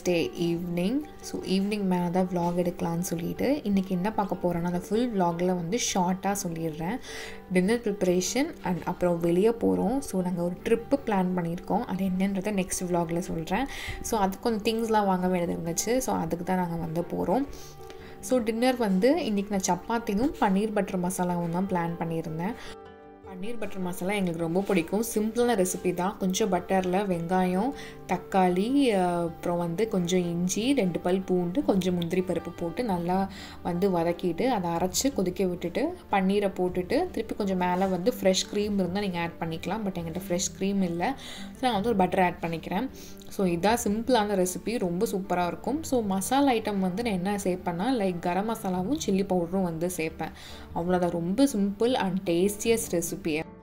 Thursday evening so evening மேலே தான் vlog எடுக்கலாம்னு சொல்லிட்டு இன்றைக்கி என்ன பார்க்க போகிறேன்னா அந்த ஃபுல் vlogல வந்து ஷார்ட்டாக சொல்லிடுறேன் டின்னர் ப்ரிப்பரேஷன் அண்ட் அப்புறம் வெளியே போகிறோம் ஸோ நாங்கள் ஒரு ட்ரிப்பு பிளான் பண்ணியிருக்கோம் அது என்னன்றதை நெக்ஸ்ட் vlogல சொல்கிறேன் ஸோ அதுக்கு கொஞ்சம் திங்ஸ்லாம் வாங்க வேண்டியது இருந்துச்சு ஸோ அதுக்கு தான் நாங்கள் வந்து போகிறோம் ஸோ டின்னர் வந்து இன்றைக்கி நான் சப்பாத்தியும் பன்னீர் பட்டர் மசாலாவும் தான் பிளான் பண்ணியிருந்தேன் பன்னீர் பட்டர் மசாலா எங்களுக்கு ரொம்ப பிடிக்கும் சிம்பிளான ரெசிபி தான் கொஞ்சம் பட்டரில் வெங்காயம் தக்காளி அஹ், அப்புறம் வந்து கொஞ்சம் இஞ்சி ரெண்டு பல் பூண்டு கொஞ்சம் முந்திரி பருப்பு போட்டு நல்லா வந்து வதக்கிட்டு அதை அரைச்சி கொதிக்க விட்டுட்டு பன்னீரை போட்டுட்டு திருப்பி கொஞ்சம் மேலே வந்து ஃப்ரெஷ் க்ரீம் இருந்தால் நீங்கள் ஆட் பண்ணிக்கலாம் பட் எங்கிட்ட ஃப்ரெஷ் க்ரீம் இல்லை ஸோ நான் வந்து ஒரு பட்டர் ஆட் பண்ணிக்கிறேன் ஸோ இதான் சிம்பிளான ரெசிபி ரொம்ப சூப்பராக இருக்கும் ஸோ மசாலா ஐட்டம் வந்து நான் என்ன சேர்ப்பேன்னா லைக் கரம் மசாலாவும் சில்லி பவுடரும் வந்து சேர்ப்பேன் அவ்வளோதான் ரொம்ப simple and tastiest recipe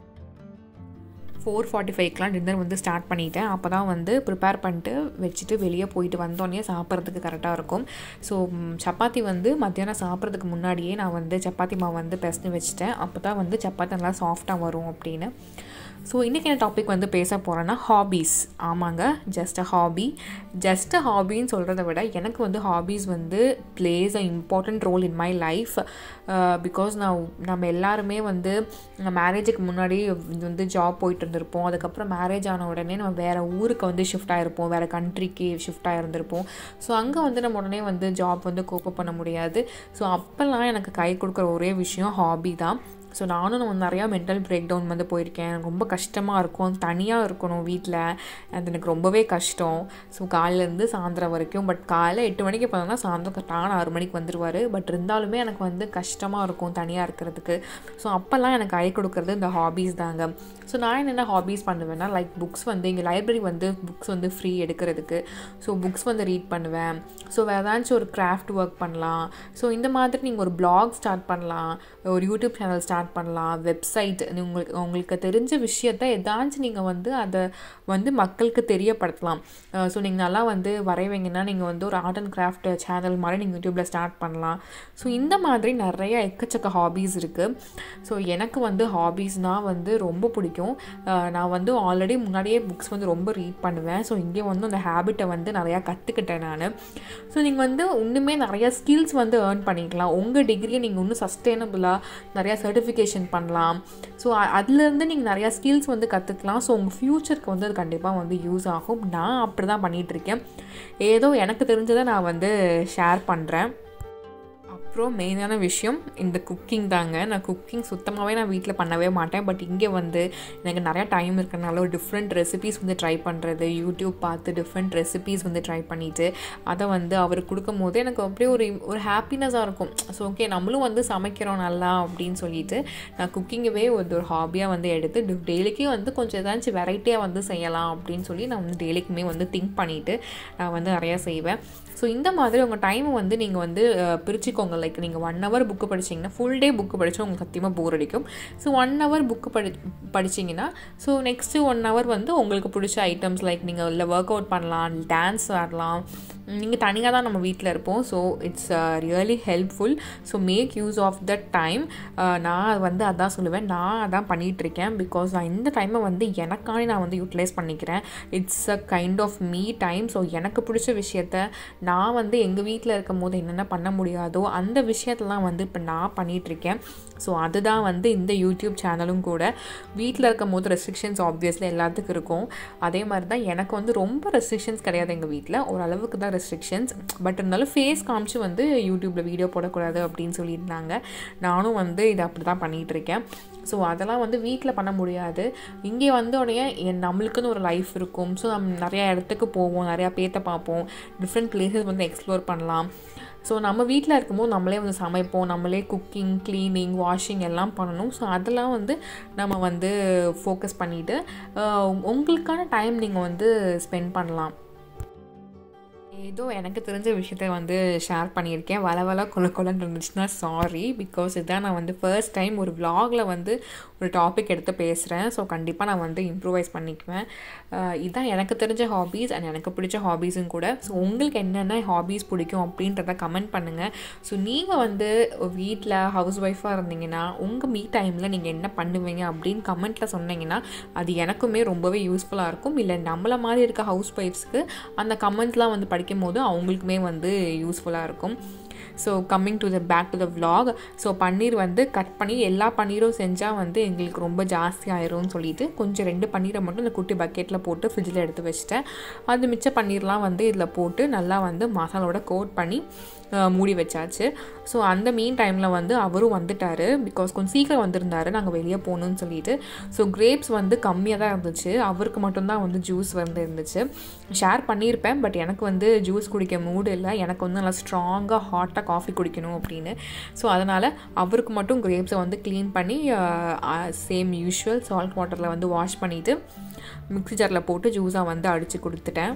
four forty ஃபைவ்க்கெலாம் டின்னர் வந்து ஸ்டார்ட் பண்ணிட்டேன் அப்போ தான் வந்து ப்ரிப்பேர் பண்ணிட்டு வச்சுட்டு வெளியே போயிட்டு வந்தோடனே சாப்பிட்றதுக்கு கரெக்டாக இருக்கும் ஸோ ம், சப்பாத்தி வந்து மத்தியானம் சாப்பிட்றதுக்கு முன்னாடியே நான் வந்து சப்பாத்தி மாவு வந்து பிசைஞ்சு வச்சுட்டேன் அப்போ தான் வந்து சப்பாத்தி நல்லா சாஃப்டாக வரும் அப்படின்னு ஸோ இன்றைக்கி என்ன டாபிக் வந்து பேச போகிறேன்னா ஹாபீஸ் ஆமாங்க just a hobby just a ஹாபின்னு சொல்கிறத விட எனக்கு வந்து ஹாபீஸ் வந்து plays a important role in my life because நான் நம்ம எல்லாருமே வந்து மேரேஜுக்கு முன்னாடி வந்து ஜாப் போயிட்டு இருந்திருப்போம் அதுக்கப்புறம் மேரேஜ் ஆன உடனே நம்ம வேறு ஊருக்கு வந்து ஷிஃப்ட் ஆகிருப்போம் வேறு கண்ட்ரிக்கு ஷிஃப்ட் ஆகிருந்திருப்போம் ஸோ அங்கே வந்து நம்ம உடனே வந்து ஜாப் வந்து கோப்பப் பண்ண முடியாது ஸோ அப்போல்லாம் எனக்கு கை கொடுக்குற ஒரே விஷயம் ஹாபி தான் ஸோ நானும் நான் நிறையா மென்டல் பிரேக் டவுன் வந்து போயிருக்கேன் எனக்கு ரொம்ப கஷ்டமாக இருக்கும் தனியாக இருக்கணும் வீட்டில் அது எனக்கு ரொம்பவே கஷ்டம் ஸோ காலையிலேருந்து சாயந்தரம் வரைக்கும் பட் காலைல எட்டு மணிக்கு போனோம்னா சாயந்தரம் கரெக்டான ஆறு மணிக்கு வந்துடுவார் பட் இருந்தாலுமே எனக்கு வந்து கஷ்டமாக இருக்கும் தனியாக இருக்கிறதுக்கு ஸோ அப்போல்லாம் எனக்கு கை கொடுக்குறது இந்த ஹாபீஸ் தாங்க ஸோ நான் என்னென்ன ஹாபீஸ் பண்ணுவேன்னா லைக் புக்ஸ் வந்து இங்கே லைப்ரரி வந்து புக்ஸ் வந்து ஃப்ரீ எடுக்கிறதுக்கு ஸோ புக்ஸ் வந்து ரீட் பண்ணுவேன் ஸோ வேறு ஏதாச்சும் ஒரு கிராஃப்ட் ஒர்க் பண்ணலாம் ஸோ இந்த மாதிரி நீங்கள் ஒரு blog ஸ்டார்ட் பண்ணலாம் ஒரு யூடியூப் சேனல் ஸ்டார்ட் பண்ணலாம் வெப்சைட் உங்களுக்கு உங்களுக்கு தெரிஞ்ச விஷயத்த ஏதாச்சும் நீங்கள் வந்து அதை வந்து மக்களுக்கு தெரியப்படுத்தலாம் ஸோ நீங்கள் நல்லா வந்து வரைவீங்கன்னா நீங்கள் வந்து ஒரு ஆர்ட் அண்ட் கிராஃப்ட் சேனல் மாதிரி நீங்கள் யூடியூப்பில் ஸ்டார்ட் பண்ணலாம் ஸோ இந்த மாதிரி நிறைய எக்கச்சக்க ஹாபீஸ் இருக்குது ஸோ எனக்கு வந்து ஹாபீஸ்னால் வந்து ரொம்ப பிடிக்கும் அஹ் நான் வந்து ஆல்ரெடி முன்னாடியே புக்ஸ் வந்து ரொம்ப ரீட் பண்ணுவேன் ஸோ இங்கே வந்து அந்த ஹேபிட்டை வந்து நிறையா கற்றுக்கிட்டேன் நான் ஸோ நீங்கள் வந்து இன்னுமே நிறையா ஸ்கில்ஸ் வந்து ஏர்ன் பண்ணிக்கலாம் உங்கள் டிகிரியை நீங்கள் இன்னும் சஸ்டெயினபிளாக நிறையா சர்டிஃபிகேஷன் பண்ணலாம் ஸோ அதுலேருந்து நீங்கள் நிறையா ஸ்கில்ஸ் வந்து கற்றுக்கலாம் ஸோ உங்கள் ஃப்யூச்சருக்கு வந்து அது கண்டிப்பாக வந்து யூஸ் ஆகும் நான் அப்படி தான் பண்ணிகிட்ருக்கேன் ஏதோ எனக்கு தெரிஞ்சதை நான் வந்து ஷேர் பண்ணுறேன் அப்புறம் மெயினான விஷயம் இந்த குக்கிங் தாங்க நான் குக்கிங் சுத்தமாகவே நான் வீட்டில் பண்ணவே மாட்டேன் பட் இங்கே வந்து எனக்கு நிறையா டைம் இருக்கிறனால ஒரு டிஃப்ரெண்ட் ரெசிபீஸ் வந்து ட்ரை பண்ணுறது யூடியூப் பார்த்து டிஃப்ரெண்ட் ரெசிபீஸ் வந்து ட்ரை பண்ணிவிட்டு அதை வந்து அவருக்கு கொடுக்கும் போது எனக்கு அப்படியே ஒரு ஒரு ஹாப்பினஸாக இருக்கும் ஸோ ஓகே நம்மளும் வந்து சமைக்கிறோம் நல்லா அப்படின்னு சொல்லிட்டு நான் குக்கிங்கவே ஒரு ஒரு ஹாபியாக வந்து எடுத்து டெய்லிக்கு வந்து கொஞ்சம் ஏதாச்சும் வெரைட்டியாக வந்து செய்யலாம் அப்படின்னு சொல்லி நான் வந்து டெய்லிக்குமே வந்து திங்க் பண்ணிவிட்டு நான் வந்து நிறையா செய்வேன் ஸோ இந்த மாதிரி உங்கள் டைமை வந்து நீங்கள் வந்து அஹ், பிரிச்சுக்கோங்க லைக் நீங்கள் ஒன் ஹவர் புக்கு படிச்சீங்கன்னா ஃபுல் டே புக்கு படித்தா உங்களுக்கு சத்தியமாக போர் அடிக்கும் ஸோ ஒன் ஹவர் புக்கு படி படிச்சிங்கன்னா ஸோ நெக்ஸ்ட்டு ஒன் ஹவர் வந்து உங்களுக்கு பிடிச்ச ஐட்டம்ஸ் லைக் நீங்கள் இல்லை ஒர்க் அவுட் பண்ணலாம் டான்ஸ் ஆடலாம் நீங்கள் தனியாக தான் நம்ம வீட்டில் இருப்போம் so it's really helpful so make use of the time நான் வந்து அதான் சொல்லுவேன் நான் அதான் பண்ணிகிட்ருக்கேன் பிகாஸ் நான் இந்த டைமை வந்து எனக்கானே நான் வந்து யூட்டிலைஸ் பண்ணிக்கிறேன் it's a kind of me time so எனக்கு பிடிச்ச விஷயத்த நான் வந்து எங்கள் வீட்டில் இருக்கும் போது என்னென்ன பண்ண முடியாதோ அந்த விஷயத்தெல்லாம் வந்து இப்போ நான் பண்ணிகிட்ருக்கேன் ஸோ அதுதான் வந்து இந்த யூடியூப் சேனலும் கூட வீட்டில் இருக்கும் போது ரெஸ்ட்ரிக்ஷன்ஸ் ஆப்வியஸ்லி எல்லாத்துக்கும் இருக்கும் அதே மாதிரி தான் எனக்கு வந்து ரொம்ப ரெஸ்ட்ரிக்ஷன்ஸ் கிடையாது எங்கள் வீட்டில் ஓரளவுக்கு தான் ரெஸ்ட்ரிக்ஷன்ஸ் பட் இருந்தாலும் ஃபேஸ் காமிச்சு வந்து யூடியூப்பில் வீடியோ போடக்கூடாது அப்படின்னு சொல்லியிருந்தாங்க நானும் வந்து இதை அப்படி தான் பண்ணிகிட்டு இருக்கேன் ஸோ அதெல்லாம் வந்து வீட்டில் பண்ண முடியாது இங்கே வந்த உடனே என் நம்மளுக்குன்னு ஒரு லைஃப் இருக்கும் ஸோ நம்ம நிறையா இடத்துக்கு போவோம் நிறையா பேத்த பார்ப்போம் டிஃப்ரெண்ட் பிளேசஸ் வந்து எக்ஸ்ப்ளோர் பண்ணலாம் ஸோ நம்ம வீட்டில் இருக்கும்போது நம்மளே வந்து சமைப்போம் நம்மளே குக்கிங் க்ளீனிங் வாஷிங் எல்லாம் பண்ணணும் ஸோ அதெல்லாம் வந்து நம்ம வந்து ஃபோக்கஸ் பண்ணிவிட்டு உங்களுக்கான டைம் நீங்கள் வந்து ஸ்பெண்ட் பண்ணலாம் ஏதோ எனக்கு தெரிஞ்ச விஷயத்த வந்து ஷேர் பண்ணியிருக்கேன் வள வள கொல கொலன்னு இருந்துச்சுன்னா சாரி பிகாஸ் இதான் நான் வந்து ஃபர்ஸ்ட் டைம் ஒரு vlogல வந்து ஒரு டாபிக் எடுத்து பேசுகிறேன் ஸோ கண்டிப்பாக நான் வந்து இம்ப்ரூவைஸ் பண்ணிக்குவேன் அஹ் இதான் எனக்கு தெரிஞ்ச ஹாபீஸ் அண்ட் எனக்கு பிடிச்ச ஹாபீஸும் கூட ஸோ உங்களுக்கு என்னென்ன ஹாபீஸ் பிடிக்கும் அப்படின்றத கமெண்ட் பண்ணுங்கள் ஸோ நீங்கள் வந்து வீட்டில் ஹவுஸ் ஒய்ஃபாக இருந்தீங்கன்னா உங்கள் மீ டைமில் நீங்கள் என்ன பண்ணுவீங்க அப்படின்னு கமெண்ட்டில் சொன்னீங்கன்னா அது எனக்குமே ரொம்பவே யூஸ்ஃபுல்லாக இருக்கும் இல்லை நம்மள மாதிரி இருக்க ஹவுஸ் ஒய்ஃப்ஸ்க்கு அந்த கமெண்ட்லாம் வந்து படிக்க வைக்கும் போது அவங்களுக்குமே வந்து யூஸ்ஃபுல்லாக இருக்கும் so coming to the back to the vlog so paneer வந்து கட் பண்ணி எல்லா பன்னீரும் செஞ்சால் வந்து எங்களுக்கு ரொம்ப ஜாஸ்தி ஆயிரும்னு சொல்லிட்டு கொஞ்சம் ரெண்டு பன்னீரை மட்டும் இந்த குட்டி பக்கெட்டில் போட்டு ஃப்ரிட்ஜில் எடுத்து வச்சுட்டேன் அது மிச்ச பன்னீர்லாம் வந்து இதில் போட்டு நல்லா வந்து மசாலோட கோட் பண்ணி அஹ், மூடி வச்சாச்சு ஸோ அந்த மீன் டைமில் வந்து அவரும் வந்துட்டார் பிகாஸ் கொஞ்சம் சீக்கிரம் வந்திருந்தாரு நாங்கள் வெளியே போகணும்னு சொல்லிட்டு ஸோ கிரேப்ஸ் வந்து கம்மியாக தான் இருந்துச்சு அவருக்கு மட்டும்தான் வந்து ஜூஸ் வந்து இருந்துச்சு ஷேர் பண்ணியிருப்பேன் பட் எனக்கு வந்து ஜூஸ் குடிக்க மூடு இல்லை எனக்கு வந்து நல்லா ஸ்ட்ராங்காக ஹாட்டாக காஃபி குடிக்கணும் அப்படின்னு ஸோ அதனால் அவருக்கு மட்டும் கிரேப்ஸை வந்து க்ளீன் பண்ணி சேம் யூஷுவல் சால்ட் வாட்டரில் வந்து வாஷ் பண்ணிவிட்டு மிக்ஸி ஜாரில் போட்டு ஜூஸாக வந்து அடித்து கொடுத்துட்டேன்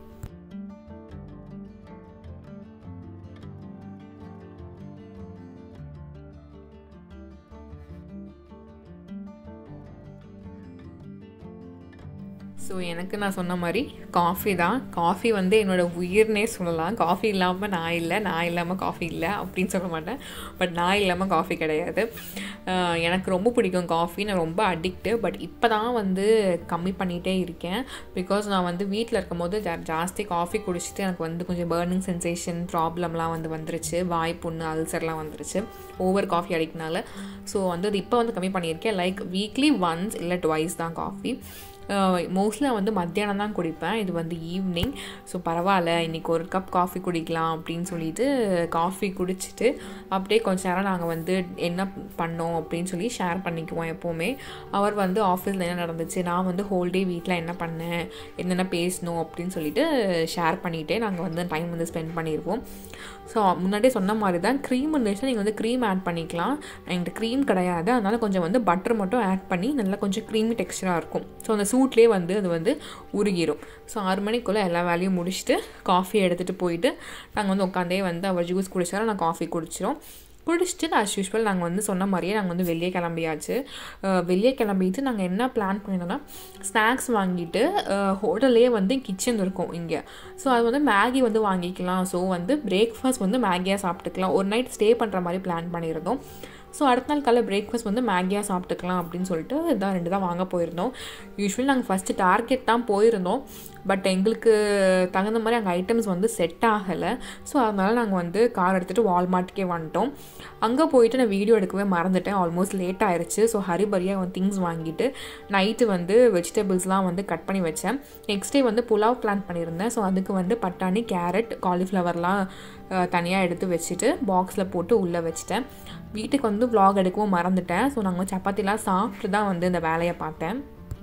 ஸோ எனக்கு நான் சொன்ன மாதிரி காஃபி தான் காஃபி வந்து என்னோடய உயிர்னே சொல்லலாம் காஃபி இல்லாமல் நான் இல்லை நான் இல்லாமல் காஃபி இல்லை அப்படின்னு சொல்ல மாட்டேன் பட் நான் இல்லாமல் காஃபி கிடையாது ஆஹ் எனக்கு ரொம்ப பிடிக்கும் காஃபி நான் ரொம்ப அடிக்ட்டு பட் இப்போ தான் வந்து கம்மி பண்ணிகிட்டே இருக்கேன் பிகாஸ் நான் வந்து வீட்டில் இருக்கும்போது ஜா ஜாஸ்தி காஃபி குடிச்சிட்டு எனக்கு வந்து கொஞ்சம் பேர்னிங் சென்சேஷன் ப்ராப்ளம்லாம் வந்து வந்துருச்சு வாய் புண்ணு அல்சர்லாம் வந்துருச்சு ஓவர் காஃபி அடிக்கனால ஸோ வந்து அது இப்போ வந்து கம்மி பண்ணியிருக்கேன் லைக் வீக்லி ஒன்ஸ் இல்லை டுவைஸ் தான் காஃபி மோஸ்ட்லி நான் வந்து மத்தியானம் தான் குடிப்பேன் இது வந்து ஈவினிங் ஸோ பரவாயில்ல இன்றைக்கி ஒரு கப் காஃபி குடிக்கலாம் அப்படின்னு சொல்லிட்டு காஃபி குடிச்சிட்டு அப்படியே கொஞ்ச நேரம் நாங்கள் வந்து என்ன பண்ணோம் அப்படின்னு சொல்லி ஷேர் பண்ணிக்குவோம் எப்போவுமே அவர் வந்து ஆஃபீஸில் என்ன நடந்துச்சு நான் வந்து ஹோல் டே வீட்டில் என்ன பண்ணேன் என்னென்ன பேசணும் அப்படின்னு சொல்லிட்டு ஷேர் பண்ணிகிட்டே நாங்கள் வந்து டைம் வந்து ஸ்பெண்ட் பண்ணியிருப்போம் ஸோ முன்னாடியே சொன்ன மாதிரி தான் க்ரீம் இருந்துச்சுன்னா நீங்கள் வந்து க்ரீம் ஆட் பண்ணிக்கலாம் என்கிட்ட க்ரீம் கிடையாது அதனால் கொஞ்சம் வந்து பட்டர் மட்டும் ஆட் பண்ணி நல்லா கொஞ்சம் க்ரீமி டெக்ஸ்டராக இருக்கும் ஸோ அந்த சூட்லேயே வந்து அது வந்து உருகிரும் ஸோ ஆறு மணிக்குள்ளே எல்லா வேலையும் முடிச்சுட்டு காஃபி எடுத்துகிட்டு போயிட்டு நாங்கள் வந்து உட்காந்தே வந்து அவர் ஜூஸ் குடிச்சாலும் நான் காஃபி குடிச்சிரும் குடிச்சிட்டு ஆஸ் யூஸ்வல் நாங்கள் வந்து சொன்ன மாதிரியே நாங்கள் வந்து வெளியே கிளம்பியாச்சு அஹ் வெளியே கிளம்பிட்டு நாங்கள் என்ன பிளான் பண்ணியிருந்தோம்னா ஸ்நாக்ஸ் வாங்கிட்டு ஹோட்டல்லே வந்து கிச்சன் இருக்கும் இங்கே ஸோ அது வந்து மேகி வந்து வாங்கிக்கலாம் ஸோ வந்து பிரேக்ஃபாஸ்ட் வந்து மேகியாக சாப்பிட்டுக்கலாம் ஒரு நைட் ஸ்டே பண்ணுற மாதிரி பிளான் பண்ணியிருந்தோம் ஸோ அடுத்த நாள் காலை பிரேக்ஃபாஸ்ட் வந்து மேகியாக சாப்பிட்டுக்கலாம் அப்படின்னு சொல்லிட்டு இதான் ரெண்டு தான் வாங்க போயிருந்தோம் யூஸ்வலி நாங்கள் ஃபஸ்ட்டு டார்கெட் தான் போயிருந்தோம் பட் எங்களுக்கு தகுந்த மாதிரி அங்கே ஐட்டம்ஸ் வந்து செட் ஆகலை ஸோ அதனால் நாங்கள் வந்து கார் எடுத்துகிட்டு வால்மார்ட்டுக்கே வந்துட்டோம் அங்கே போயிட்டு நான் வீடியோ எடுக்கவே மறந்துட்டேன் ஆல்மோஸ்ட் லேட் ஆயிருச்சு ஸோ ஹரிபரியாக வந்து திங்ஸ் வாங்கிட்டு நைட்டு வந்து வெஜிடபிள்ஸ்லாம் வந்து கட் பண்ணி வச்சேன் நெக்ஸ்ட் டே வந்து புலாவ் பிளான் பண்ணியிருந்தேன் ஸோ அதுக்கு வந்து பட்டாணி கேரட் காலிஃப்ளவர்லாம் தனியாக எடுத்து வச்சுட்டு பாக்ஸில் போட்டு உள்ளே வச்சுட்டேன் வீட்டுக்கு வந்து vlog எடுக்கவும் மறந்துட்டேன் ஸோ நாங்கள் சப்பாத்திலாம் சாப்பிட்டு தான் வந்து இந்த வேலையை பார்த்தேன்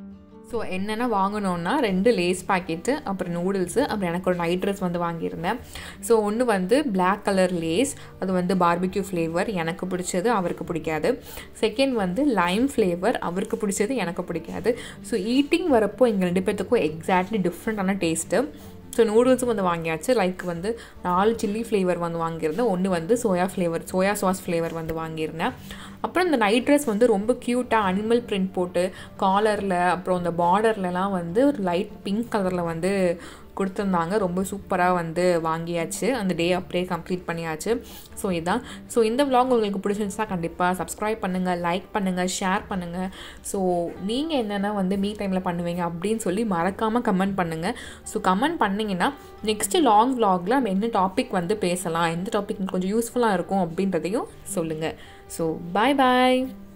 ஸோ என்னென்ன வாங்கினோன்னா ரெண்டு லேஸ் பாக்கெட்டு அப்புறம் நூடுல்ஸு அப்புறம் எனக்கு ஒரு நைட் ட்ரெஸ் வந்து வாங்கியிருந்தேன் ஸோ ஒன்று வந்து Black கலர் லேஸ் அது வந்து பார்பிக்யூ ஃப்ளேவர் எனக்கு பிடிச்சது அவருக்கு பிடிக்காது செகண்ட் வந்து லைம் ஃப்ளேவர் அவருக்கு பிடிச்சது எனக்கு பிடிக்காது ஸோ ஈட்டிங் வரப்போ எங்கள் ரெண்டு பேர்த்துக்கும் எக்ஸாக்ட்லி டிஃப்ரெண்ட்டான டேஸ்ட்டு ஸோ நூடுல்ஸும் வந்து வாங்கியாச்சு லைக் வந்து நாலு சில்லி ஃப்ளேவர் வந்து வாங்கியிருந்தேன் ஒன்று வந்து soya flavour soya sauce flavour வந்து வாங்கியிருந்தேன் அப்புறம் இந்த நைட் ட்ரெஸ் வந்து ரொம்ப க்யூட்டாக அனிமல் பிரிண்ட் போட்டு காலரில் அப்புறம் இந்த பார்டர்லலாம் வந்து ஒரு லைட் பிங்க் கலரில் வந்து கொடுத்துருந்தாங்க ரொம்ப சூப்பராக வந்து வாங்கியாச்சு அந்த டே அப்படியே கம்ப்ளீட் பண்ணியாச்சு ஸோ இதான் ஸோ இந்த vlog உங்களுக்கு பிடிச்சிருந்துச்சா கண்டிப்பாக சப்ஸ்கிரைப் பண்ணுங்கள் லைக் பண்ணுங்கள் ஷேர் பண்ணுங்கள் ஸோ நீங்கள் என்னென்ன வந்து மீ டைமில் பண்ணுவீங்க அப்படின்னு சொல்லி மறக்காமல் கமெண்ட் பண்ணுங்கள் ஸோ கமெண்ட் பண்ணிங்கன்னா நெக்ஸ்ட்டு லாங் vlogல நம்ம என்ன டாபிக் வந்து பேசலாம் எந்த டாபிக் கொஞ்சம் யூஸ்ஃபுல்லாக இருக்கும் அப்படின்றதையும் சொல்லுங்கள் ஸோ பாய் பாய்